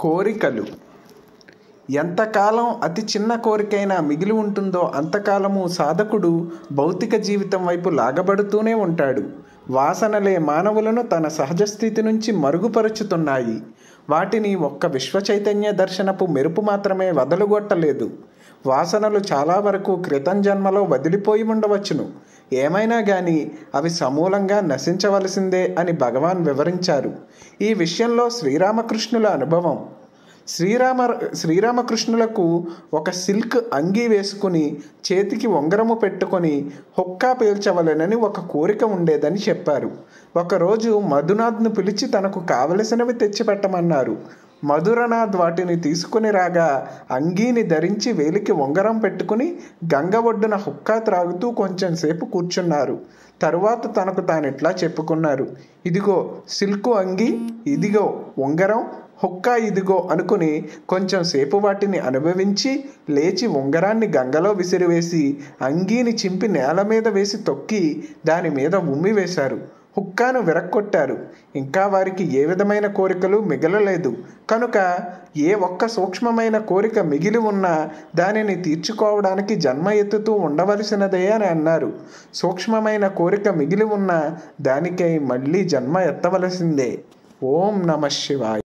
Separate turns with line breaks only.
కోరికలు ఎంతకాలం అతి చిన్న కోరికైనా మిగిలి ఉంటుందో అంతకాలము సాధకుడు భౌతిక జీవితం వైపు లాగబడుతూనే ఉంటాడు వాసనలే మానవులను తన సహజ స్థితి నుంచి మరుగుపరుచుతున్నాయి వాటిని ఒక్క విశ్వ చైతన్య దర్శనపు మెరుపు మాత్రమే వదలుగొట్టలేదు వాసనలు చాలా వరకు క్రితం జన్మలో వదిలిపోయి ఉండవచ్చును ఏమైనా కానీ అవి సమూలంగా నశించవలసిందే అని భగవాన్ వివరించారు ఈ విషయంలో శ్రీరామకృష్ణుల అనుభవం శ్రీరామ శ్రీరామకృష్ణులకు ఒక సిల్క్ అంగీ వేసుకుని చేతికి ఉంగరము పెట్టుకొని హొక్కా పీల్చవలెనని ఒక కోరిక ఉండేదని చెప్పారు ఒకరోజు మధునాథ్ను పిలిచి తనకు కావలసినవి తెచ్చిపెట్టమన్నారు మధురనాథ్ వాటిని తీసుకుని రాగా అంగీని ధరించి వేలికి ఉంగరం పెట్టుకుని గంగ ఒడ్డున హుక్కా త్రాగుతూ కొంచెం సేపు కూర్చున్నారు తరువాత తనకు తాను ఇట్లా చెప్పుకున్నారు ఇదిగో సిల్కు అంగి ఇదిగో ఉంగరం హుక్కా ఇదిగో అనుకుని కొంచెం సేపు వాటిని అనుభవించి లేచి ఉంగరాన్ని గంగలో విసిరివేసి అంగీని చింపి నేల మీద వేసి తొక్కి దాని మీద ఉమ్మి వేశారు హుక్కాను విరక్కొట్టారు ఇంకా వారికి ఏ విధమైన కోరికలు మిగలలేదు కనుక ఏ ఒక్క సూక్ష్మమైన కోరిక మిగిలి ఉన్నా దానిని తీర్చుకోవడానికి జన్మ ఎత్తుతూ ఉండవలసినదే అని అన్నారు సూక్ష్మమైన కోరిక మిగిలి ఉన్నా దానికై మళ్ళీ జన్మ ఎత్తవలసిందే ఓం నమ శివాయ